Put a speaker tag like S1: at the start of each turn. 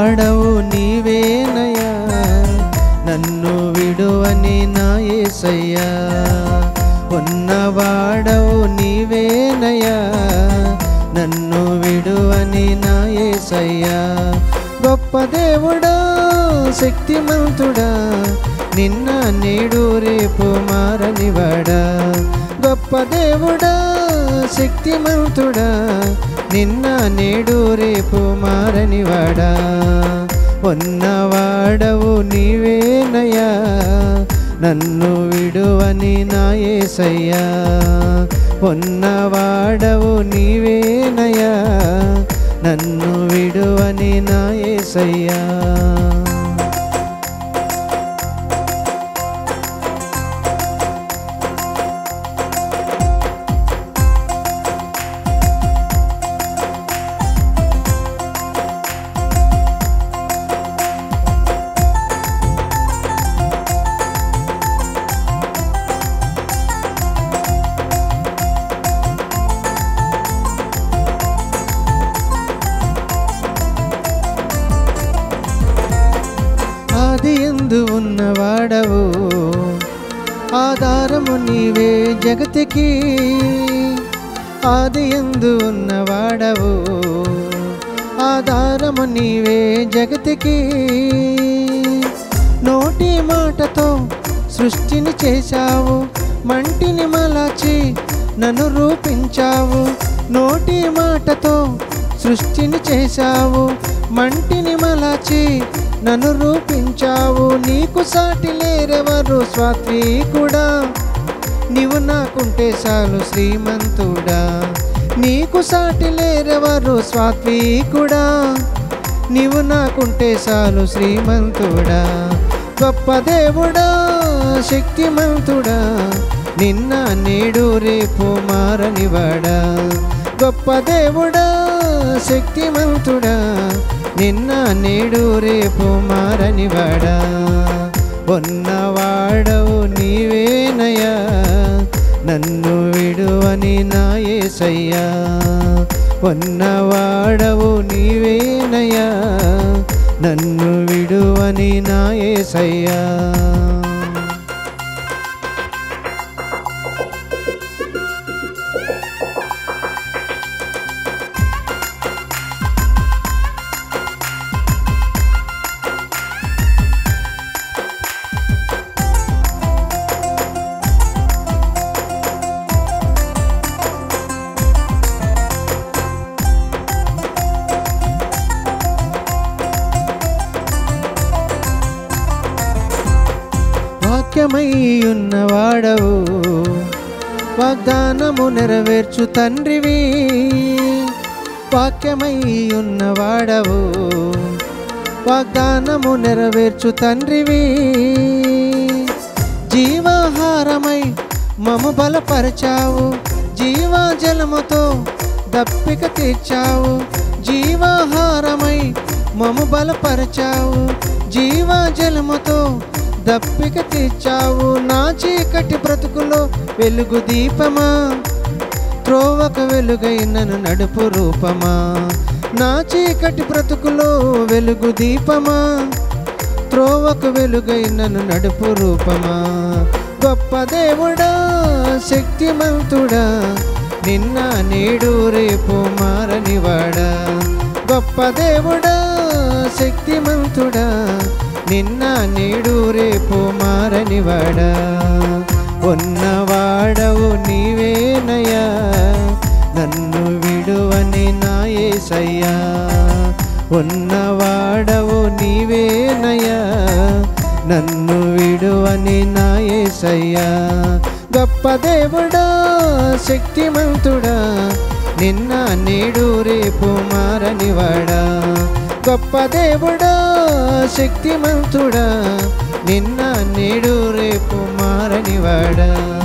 S1: ఉన్నవాడవు నీవేనయ్యా నన్ను విడువని నా యేసయ్యా ఉన్నవాడవు నీవేనయ్యా నన్ను విడువని నా యేసయ్యా గొప్ప దేవుడా శక్తిమంతుడా నిన్న నేడు రేపు మారనివాడా గొప్ప దేవుడా శక్తిమంతుడా నిన్న నేడు రేపు మారనివాడా ఉన్నవాడవు నీవేనయ్యా నన్ను విడువని నా యేసయ్యా ఉన్నవాడవు నీవేనయ్యా నన్ను విడువని నా యేసయ్యా ఆది ఎందు ఉన్నవాడవు ఆధారము నీవే జగతికి ఆది ఎందు ఉన్నవాడవు ఆధారము నీవే జగతికి నోటి మాటతో సృష్టిని చేశావు మంటిని మలచి నన్ను రూపించావు నోటి మాటతో సృష్టిని చేశావు మంటిని మలచి నన్ను రూపించావు నీకు సాటి లేరెవరు స్వాత్వీకుడా నీవు నాకుంటే చాలు శ్రీమంతుడా నీకు సాటి లేరెవరు స్వాత్వీకుడా నీవు నాకుంటే చాలు శ్రీమంతుడా గొప్ప దేవుడా శక్తిమంతుడా నిన్న నేడు రేపు మారనివాడా గొప్ప దేవుడా శక్తిమంతుడా నిన్న నేడు రేపు మారనివాడా ఉన్నవాడవు నీవేనయ్యా నన్ను విడువని నా యేసయ్యా ఉన్నవాడవు నీవేనయ్యా నన్ను విడువని నా యేసయ్యా వాక్యమై ఉన్నవాడవు వాగ్దానము నెరవేర్చు తండ్రివి వాక్యమై ఉన్నవాడవు వాగ్దానము నెరవేర్చు తండ్రివి జీవాహారమై మము బలపరచావు జీవాజలముతో దప్పిక తీర్చావు జీవాహారమై మము బలపరచావు జీవాజలముతో దప్పిక తీర్చావు నా చీకటి బ్రతుకులో వెలుగు దీపమా త్రోవక వెలుగై నన్ను నడుపు రూపమా నా చీకటి బ్రతుకులో వెలుగు దీపమా త్రోవకు వెలుగై నన్ను నడుపు రూపమా గొప్ప దేవుడా శక్తిమంతుడా నిన్న నేడు రేపు మారనివాడా గొప్ప దేవుడా శక్తిమంతుడా నిన్న నేడు రేపు మారనివాడా ఉన్నవాడవు నీవేనయ్యా నన్ను విడువని నా యేసయ్యా ఉన్నవాడవు నీవేనయ్యా నన్ను విడువని నా యేసయ్యా గొప్ప దేవుడా శక్తిమంతుడా నిన్న నేడు రేపు మారనివాడా గొప్ప దేవుడా శక్తిమంతుడా నిన్న నేడు రేపు మారనివాడా